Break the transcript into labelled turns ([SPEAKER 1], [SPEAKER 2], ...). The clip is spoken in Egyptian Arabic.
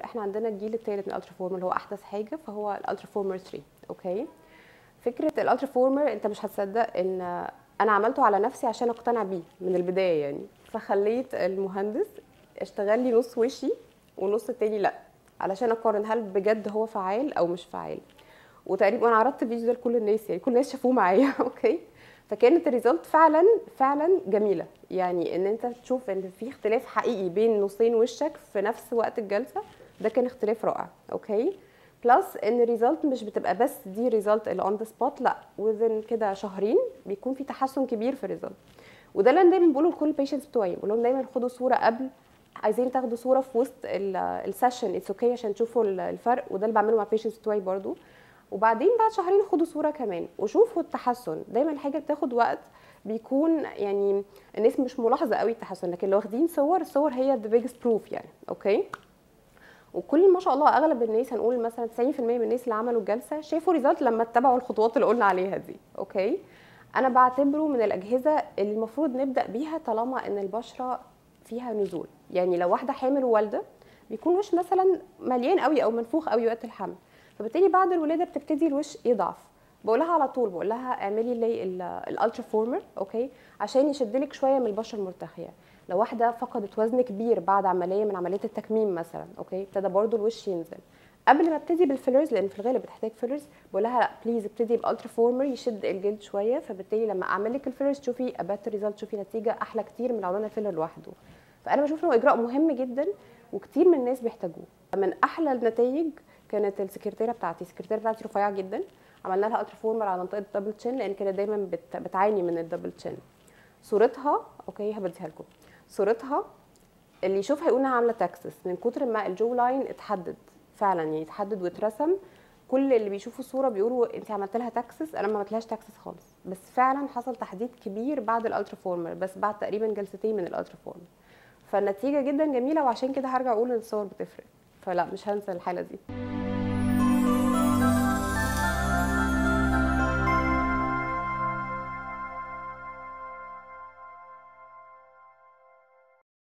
[SPEAKER 1] احنا عندنا الجيل الثالث من الالترا فورمر اللي هو احدث حاجه فهو الالترا فورمر 3 اوكي فكره الالترا فورمر انت مش هتصدق ان انا عملته على نفسي عشان اقتنع بيه من البدايه يعني فخليت المهندس اشتغل لي نص وشي ونص التاني لا علشان اقارن هل بجد هو فعال او مش فعال وتقريبا انا عرضت الفيديو ده لكل الناس يعني كل الناس شافوه معايا اوكي فكانت الريزلت فعلا فعلا جميله يعني ان انت تشوف ان في اختلاف حقيقي بين نصين وشك في نفس وقت الجلسه ده كان اختلاف رائع اوكي بلس ان الريزلت مش بتبقى بس دي ريزلت اللي اون ذا سبوت لا وذن كده شهرين بيكون في تحسن كبير في الريزلت وده اللي انا دايما بقوله لكل البيشنتس بتوعي بقول لهم دايما خدوا صوره قبل عايزين تاخدوا صوره في وسط السيشن اتس اوكي عشان تشوفوا الفرق وده اللي بعمله مع البيشنتس بتوعي برضو وبعدين بعد شهرين خدوا صوره كمان وشوفوا التحسن دايما الحاجه بتاخد وقت بيكون يعني الناس مش ملاحظه قوي التحسن لكن لو واخدين صور الصور هي ذا بيجست بروف يعني اوكي وكل ما شاء الله اغلب الناس هنقول مثلا 90% من الناس اللي عملوا الجلسه شافوا ريزلت لما اتبعوا الخطوات اللي قلنا عليها دي اوكي انا بعتبره من الاجهزه اللي المفروض نبدا بيها طالما ان البشره فيها نزول يعني لو واحده حامل ووالده بيكون وش مثلا مليان قوي او منفوخ قوي وقت الحمل فبالتالي بعد الولاده بتبتدي الوش يضعف بقولها على طول بقول لها اعملي لي الالترا فورمر اوكي عشان يشد لك شويه من البشره المرتخيه لو واحده فقدت وزن كبير بعد عمليه من عمليات التكميم مثلا اوكي ابتدى برضو الوش ينزل قبل ما ابتدي بالفيلرز لان في الغالب بتحتاج فيلرز بقول لها لا بليز ابتدي بالترا فورمر يشد الجلد شويه فبالتالي لما اعمل لك الفيلرز تشوفي ابات ريزلت تشوفي نتيجه احلى كتير من لو عملنا فيلر لوحده فانا بشوف انه اجراء مهم جدا وكتير من الناس بيحتاجوه من احلى النتائج كانت السكرتيره بتاعتي السكرتيره بتاعتي رفيعه جدا عملنا لها الترا فورمر على منطقه الدبل تشين لان كانت دايما بت... بتعاني من الدبل تشين صورتها اوكي هبديها لكم صورتها اللي يشوفها يقول انها عامله تاكسس من كتر ما الجو لاين اتحدد فعلا يعني اتحدد واترسم كل اللي بيشوفوا الصوره بيقولوا انت عملت لها تاكسس انا ما عملتلهاش تاكسس خالص بس فعلا حصل تحديد كبير بعد الالترا فورمر بس بعد تقريبا جلستين من الالترا فورمر فالنتيجه جدا جميله وعشان كده هرجع اقول ان الصور بتفرق فلا مش هنسى الحاله دي